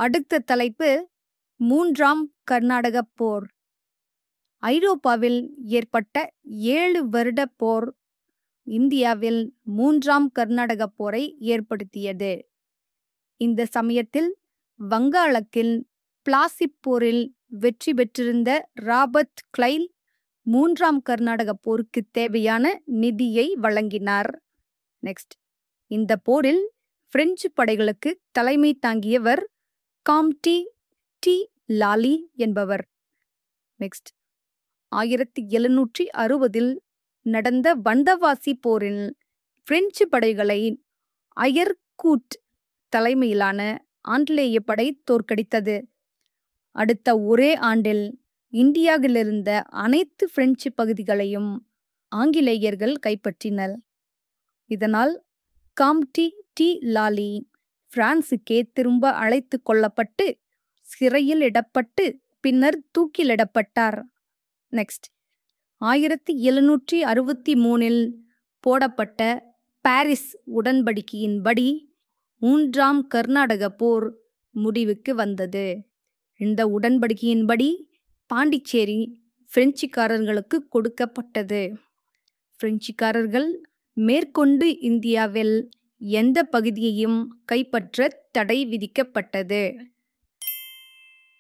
அடுத்த தலைப்பு மூன்றாம் கர்நாடகப் போர் ஐரோப்பாவில் ஏற்பட்ட ஏழு வருட போர் இந்தியாவில் மூன்றாம் கர்நாடகப் போரை ஏற்படுத்தியது இந்த சமயத்தில் வங்காளத்தில் பிளாசிப் போரில் வெற்றி பெற்றிருந்த ராபர்ட் கிளைல் மூன்றாம் கர்நாடக போருக்கு தேவையான நிதியை வழங்கினார் நெக்ஸ்ட் இந்த போரில் பிரெஞ்சு படைகளுக்கு தலைமை தாங்கியவர் காம்டி டி லாலி என்பவர் நெக்ஸ்ட் ஆயிரத்தி எழுநூற்றி அறுபதில் நடந்த வந்தவாசி போரில் பிரெஞ்சு படைகளை அயர்கூட் தலைமையிலான ஆங்கிலேய படை தோற்கடித்தது அடுத்த ஒரே ஆண்டில் இந்தியாவிலிருந்த அனைத்து பிரெஞ்சு பகுதிகளையும் ஆங்கிலேயர்கள் கைப்பற்றினர் இதனால் காம்டி டி லாலி பிரான்சுக்கே திரும்ப அழைத்து கொள்ளப்பட்டு சிறையில் இடப்பட்டு பின்னர் தூக்கிலிடப்பட்டார் நெக்ஸ்ட் ஆயிரத்தி எழுநூற்றி அறுபத்தி மூணில் போடப்பட்ட பாரிஸ் உடன்படிக்கையின்படி மூன்றாம் கர்நாடக போர் முடிவுக்கு வந்தது இந்த உடன்படிக்கையின்படி பாண்டிச்சேரி பிரெஞ்சுக்காரர்களுக்கு கொடுக்கப்பட்டது பிரெஞ்சுக்காரர்கள் மேற்கொண்டு இந்தியாவில் எந்த பகுதியையும் கைப்பற்ற தடை விதிக்கப்பட்டது